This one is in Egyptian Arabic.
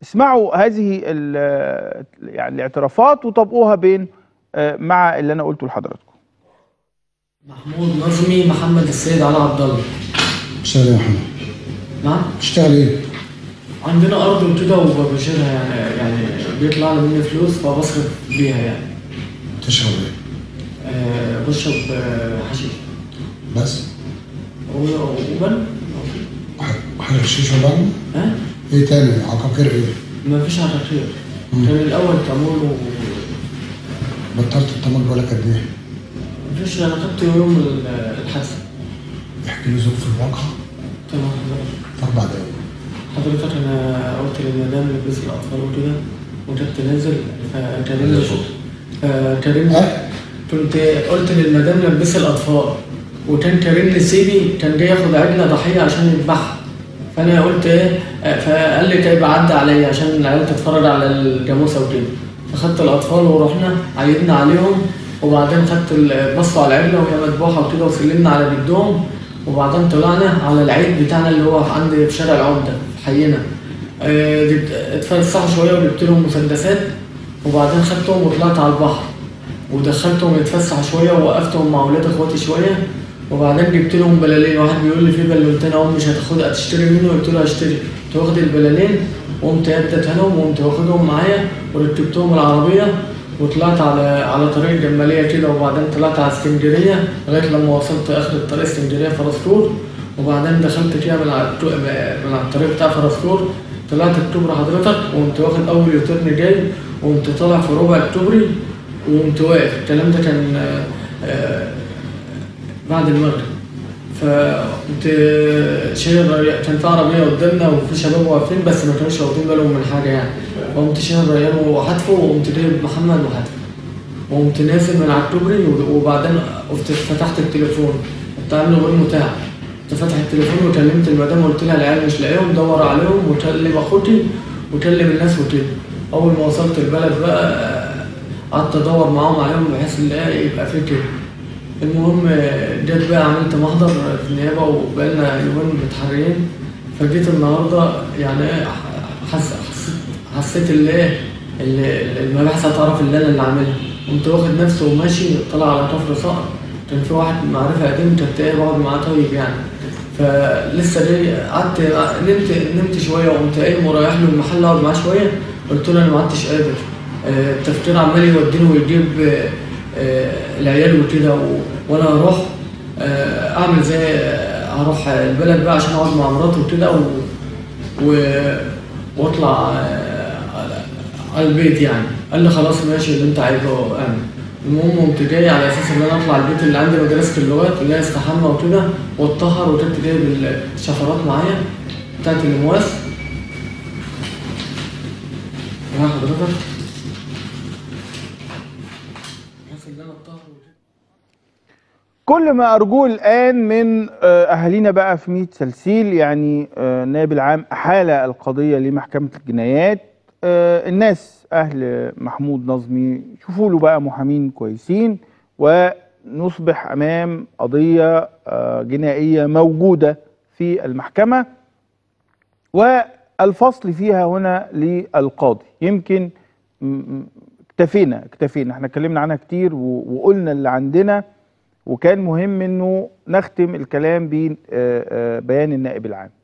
اسمعوا هذه ال- يعني الاعترافات وطبقوها بين آه، مع اللي انا قلته لحضراتكم محمود نظمي محمد السيد علي عبد الله تشتغل ايه يا محمد؟ نعم تشتغل ايه؟ عندنا ارض وكده وبشيلها يعني يعني بيطلع لي مني فلوس فبصرف بيها يعني تشرب ايه؟ أه بشرب آه، حشيش بس؟ و- وبن وح- وحاجة شيشة وبن؟ ها ايه تاني؟ عقاقير ايه؟ ما فيش عقاقير مم. كان الاول تمول و بطلت التمر بقالك قد ايه؟ ما فيش انا خدت يوم ال- الحادثه احكي لي ظروف الواقع تمام حضرتك في اربع دقايق حضرتك انا قلت للمدام لبس الاطفال وكده وكنت نازل فكلمني فكلمني ها؟ كنت قلت للمدام لبسي الاطفال وكان كريم سيدي كان جاي ياخد عجله ضحيه عشان يذبحها فانا قلت ايه آه، فقال لي طيب عدى عليا عشان العيال تتفرج على الجاموسه وكده فخدت الاطفال ورحنا عيدنا عليهم وبعدين خدت ال- بصوا على العجله وهي مذبوحه وكده وسلمنا على جدهم وبعدين طلعنا على العيد بتاعنا اللي هو عند في شارع العمده في حينا آه، جبت- اتفسحوا شويه وجبت لهم مسدسات وبعدين خدتهم وطلعت على البحر ودخلتهم يتفسحوا شويه ووقفتهم مع اولاد اخواتي شويه وبعدين جبت لهم بلالين واحد بيقول لي في بالونتين اهو مش هتاخدها هتشتري منه قلت له هشتري قمت واخد البلالين وقمت اديتها لهم وقمت واخدهم معايا وركبتهم العربيه وطلعت على على طريق الجماليه كده وبعدين طلعت على اسكندريه لغايه لما وصلت اخر الطريق اسكندريه فرسكور وبعدين دخلت كده من على التو- من على الطريق بتاع فرسكور طلعت اكتوبر حضرتك وقمت واخد اول يوتيرن جاي وقمت طالع في ربع اكتوبري وقمت واقف الكلام ده كان آه، آه، بعد المغرب فكنت شايل ري- كان في عربيه قدامنا وفي شباب واقفين بس ما كانوش واخدين بالهم من حاجه يعني فقمت شايل ريان وحدفه وقمت جايب محمد وحدفه وقمت نازل من على الكوبري وبعدين قمت فتحت التليفون كنت عامله غير متاح كنت فاتح التليفون وكلمت المدام وقلت لها العيال مش لاقيهم دور عليهم وكلم اخوتي وكلم الناس وكده اول ما وصلت البلد بقى قعدت ادور معاهم عليهم بحيث ان إيه يبقى في كده المهم جيت بقى عملت محضر في النيابه وبقالنا يومين متحررين فجيت النهارده يعني إيه حس حسيت حسيت اللي ايه اللي المباحث هتعرف اللي انا اللي عاملها قمت واخد نفسي وماشي طلع على كفر صقر كان في واحد معرفه قديم كنت ايه بقعد معاه طيب يعني فلسه جاي قعدت نمت نمت شويه وقمت قايم ورايح له المحل اقعد معاه شويه قلت له انا ما عدتش قادر آه، التفكير عمال يوديني ويجيب آه، آه، العيال وكده و- وانا هروح آه، اعمل زي آه، هروح البلد بقى عشان اقعد مع مراتي وكده و... و... واطلع آه، على- على البيت يعني قال لي خلاص ماشي اللي انت عايزه اعمل المهم قمت جاي على اساس ان انا اطلع البيت اللي عندي مدرسه اللغات اللي هي استحمى وكده واتطهر وكنت جايب الشفرات معايا بتاعت المواس معايا حضرتك بحيث ان انا اتطهر وكده كل ما أرجوه الآن من آه، أهالينا بقى في ميت سلسيل يعني آه، النائب العام أحال القضية لمحكمة الجنايات آه، الناس أهل محمود نظمي شوفوا له بقى محامين كويسين ونصبح أمام قضية آه، جنائية موجودة في المحكمة والفصل فيها هنا للقاضي يمكن م- م- اكتفينا اكتفينا احنا اتكلمنا عنها كتير و- وقلنا اللي عندنا وكان مهم انه نختم الكلام ببيان النائب العام